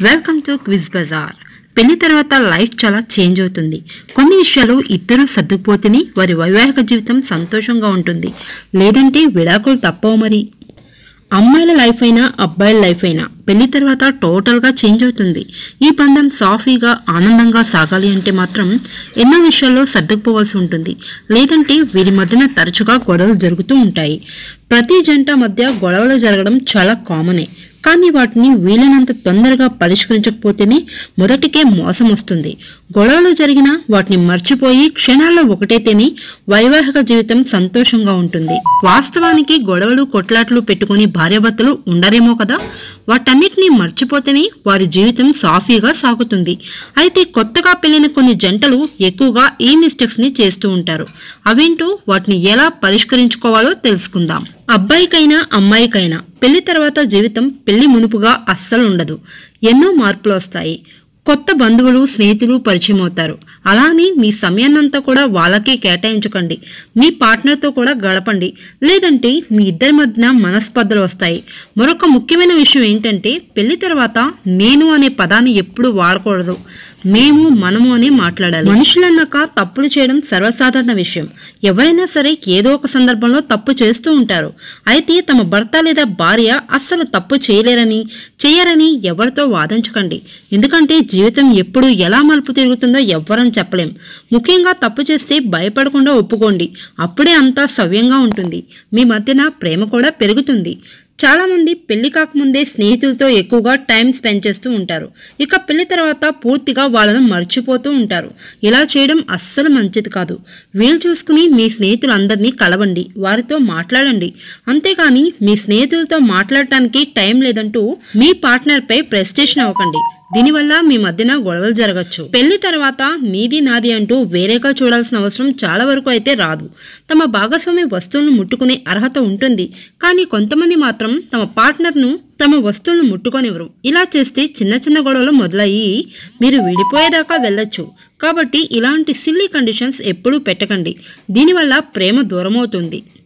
welcome to quiz Bazar పెళ్లి తర్వాత life చాలా చేంజ్ అవుతుంది కొన్ని విషయాలు ఇద్దరు సర్దుకుపోతేనే వారి వైవాహిక జీవితం సంతోషంగా ఉంటుంది లేదంటే విడాకులు తప్పవు మరి అమ్మాయిల లైఫ్ అయినా అబ్బాయిల లైఫ్ అయినా పెళ్లి తర్వాత టోటల్గా చేంజ్ అవుతుంది ఈ బంధం సాఫీగా ఆనందంగా సాగాలి అంటే మాత్రం ఎన్నో విషయాల్లో సర్దుకుపోవాల్సి ఉంటుంది లేదంటే వీరి మధ్యన తరచుగా గొడవలు జరుగుతూ ఉంటాయి ప్రతి జంట మధ్య గొడవలు జరగడం చాలా కామనే కానీ వాటిని వీలైనంత తొందరగా పరిష్కరించకపోతేనే మొదటికే మోసం వస్తుంది గొడవలు జరిగినా వాటిని మర్చిపోయి క్షణాల్లో ఒకటైతేనే వైవాహిక జీవితం సంతోషంగా ఉంటుంది వాస్తవానికి గొడవలు కొట్లాట్లు పెట్టుకుని భార్యాభర్తలు ఉండరేమో కదా వాటన్నిటినీ మర్చిపోతేనే వారి జీవితం సాఫీగా సాగుతుంది అయితే కొత్తగా పెళ్లిన కొన్ని జంటలు ఎక్కువగా ఈ మిస్టేక్స్ ని చేస్తూ ఉంటారు అవేంటో వాటిని ఎలా పరిష్కరించుకోవాలో తెలుసుకుందాం అబ్బాయికైనా అమ్మాయికైనా పెళ్లి తర్వాత జీవితం పెళ్లి మునుపుగా అస్సలు ఉండదు ఎన్నో మార్పులు వస్తాయి కొత్త బంధువులు స్నేహితులు పరిచయం అవుతారు అలానే మీ సమయాన్నంతా కూడా వాళ్ళకే కేటాయించకండి మీ పార్ట్నర్తో కూడా గడపండి లేదంటే మీ ఇద్దరి మధ్యన మనస్పర్ధలు వస్తాయి మరొక ముఖ్యమైన విషయం ఏంటంటే పెళ్లి తర్వాత నేను అనే పదాన్ని ఎప్పుడు వాడకూడదు మేము మనము అని మాట్లాడాలి మనుషులన్నాక తప్పులు చేయడం సర్వసాధారణ విషయం ఎవరైనా సరే ఏదో ఒక సందర్భంలో తప్పు చేస్తూ ఉంటారు అయితే తమ భర్త లేదా భార్య అస్సలు తప్పు చేయలేరని చేయరని ఎవరితో వాదించకండి ఎందుకంటే జీవితం ఎప్పుడు ఎలా మలుపు తిరుగుతుందో ఎవ్వరని చెప్పలేం ముఖ్యంగా తప్పు చేస్తే భయపడకుండా ఒప్పుకోండి అప్పుడే అంతా సవ్యంగా ఉంటుంది మీ మధ్యన ప్రేమ కూడా పెరుగుతుంది చాలామంది పెళ్లి కాకముందే స్నేహితులతో ఎక్కువగా టైం స్పెండ్ చేస్తూ ఉంటారు ఇక పెళ్లి తర్వాత పూర్తిగా వాళ్ళను మర్చిపోతూ ఉంటారు ఇలా చేయడం అస్సలు మంచిది కాదు వీలు చూసుకుని మీ స్నేహితులందరినీ కలవండి వారితో మాట్లాడండి అంతేకాని మీ స్నేహితులతో మాట్లాడటానికి టైం లేదంటూ మీ పార్ట్నర్పై ప్రెస్టేషన్ అవ్వకండి దీనివల్ల మీ మధ్యన గొడవలు జరగచ్చు పెళ్లి తర్వాత మీది నాది అంటూ వేరేగా చూడాల్సిన అవసరం చాలా వరకు అయితే రాదు తమ భాగస్వామి వస్తువులను ముట్టుకునే అర్హత ఉంటుంది కానీ కొంతమంది మాత్రం తమ పార్ట్నర్ను తమ వస్తువులను ముట్టుకొనివ్వరు ఇలా చేస్తే చిన్న చిన్న గొడవలు మొదలయ్యి మీరు విడిపోయేదాకా వెళ్ళొచ్చు కాబట్టి ఇలాంటి సిల్లీ కండిషన్స్ ఎప్పుడూ పెట్టకండి దీనివల్ల ప్రేమ దూరమవుతుంది